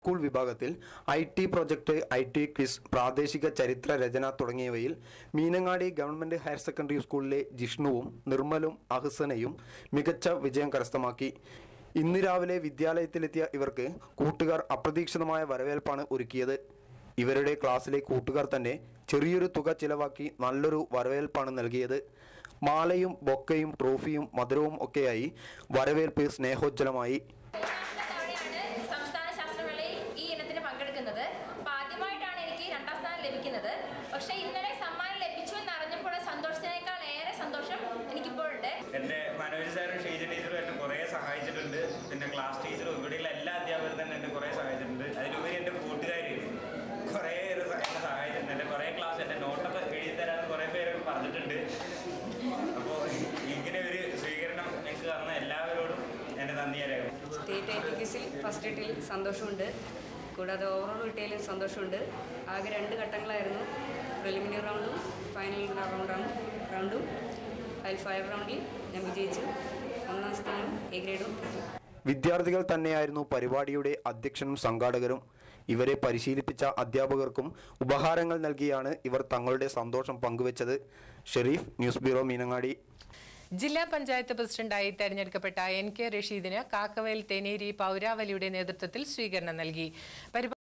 high school വിഭാഗത്തിൽ I T project I T quiz പ്രാദേശിക ചരിത്ര രചന തുടങ്ങിയവയിൽ മീനങ്ങാടി ഗവൺമെന്റ് ഹയർ സെക്കൻഡറി സ്കൂളിലെ ജിഷ്ണുവും നിർമ്മലും അഹ്സനയും മികച്ച വിജയം കരസ്ഥമാക്കി ഇന്ന് രാവിലെ വിദ്യാലയത്തിലെത്തിയ ഇവർക്ക് കൂട്ടുകാർ അപ്രതീക്ഷിതമായ വരവേൽപ്പാണ് ഒരുക്കിയത് ഇവരുടെ ക്ലാസ്സിലെ കൂട്ടുകാർ തന്നെ ചെറിയൊരു തുക ചിലവാക്കി നല്ലൊരു വരവേൽപ്പാണ് നൽകിയത് മാലയും ബൊക്കയും ട്രോഫിയും മധുരവും ഒക്കെയായി വരവേൽപ്പ് സ്നേഹോജ്ജലമായി തവണയാണ് സംസ്ഥാന ശാസ്ത്രമേളയിൽ ഈ ഇനത്തിന് പങ്കെടുക്കുന്നത് അപ്പൊ ആദ്യമായിട്ടാണ് എനിക്ക് രണ്ടാം സ്ഥാനം ലഭിക്കുന്നത് പക്ഷേ ഇന്നലെ സമ്മാനം ലഭിച്ചു എന്നറിഞ്ഞപ്പോൾ സന്തോഷത്തിനേക്കാൾ ഏറെ സന്തോഷം എനിക്കിപ്പോഴുണ്ട് എൻ്റെ മനോജ് സാറും ഷീജ ടീച്ചറും എന്നെ കുറേ സഹായിച്ചിട്ടുണ്ട് പിന്നെ ക്ലാസ് ടീച്ചറും ഇവിടെയുള്ള എല്ലാ അധ്യാപകരും തന്നെ എന്നെ കുറേ സഹായിച്ചിട്ടുണ്ട് അതിലുപരി എൻ്റെ കൂട്ടുകാർ കുറേ പേര് സ- എന്നെ സഹായിച്ചിട്ടുണ്ട് എൻ്റെ കുറേ ക്ലാസ് എൻ്റെ നോട്ടൊക്കെ എഴുതി തരാമെന്ന് കുറേ പേര് പറഞ്ഞിട്ടുണ്ട് അപ്പോൾ ഇങ്ങനെ ഒരു സ്വീകരണം എനിക്ക് തന്ന എല്ലാവരോടും എൻ്റെ നന്ദി അറിയാം സ്റ്റേറ്റ് ഐറ്റിക്സിൽ ഫസ്റ്റ് കിട്ടിയതിൽ സന്തോഷമുണ്ട് കൂടാതെ ഓവറോൾ കിട്ടിയതിൽ സന്തോഷമുണ്ട് ആകെ രണ്ട് ഘട്ടങ്ങളായിരുന്നു പ്രിലിമിനറി റൗണ്ടും ഫൈനൽ റൗണ്ടാണ് റൗണ്ടും അതിൽ ഫൈവ് റൗണ്ടിൽ ഞാൻ വിജയിച്ചു ഒന്നാം സ്ഥാനം എ ഗ്രേഡും കിട്ടി വിദ്യാർത്ഥികൾ തന്നെയായിരുന്നു പരിപാടിയുടെ അധ്യക്ഷനും സംഘാടകരും ഇവരെ പരിശീലിപ്പിച്ച അധ്യാപകർക്കും ഉപഹാരങ്ങൾ നൽകിയാണ് ഇവർ തങ്ങളുടെ സന്തോഷം പങ്കുവച്ചത് ഷെരീഫ് ന്യൂസ് ബ്യൂറോ മീനങ്ങാടി ജില്ലാ പഞ്ചായത്ത് പ്രസിഡന്റായി തെരഞ്ഞെടുക്കപ്പെട്ട എൻ കെ റഷീദിന് കാക്കവയൽ തേനേരി പൗരാവലിയുടെ നേതൃത്വത്തിൽ സ്വീകരണം നൽകി പരിപാടി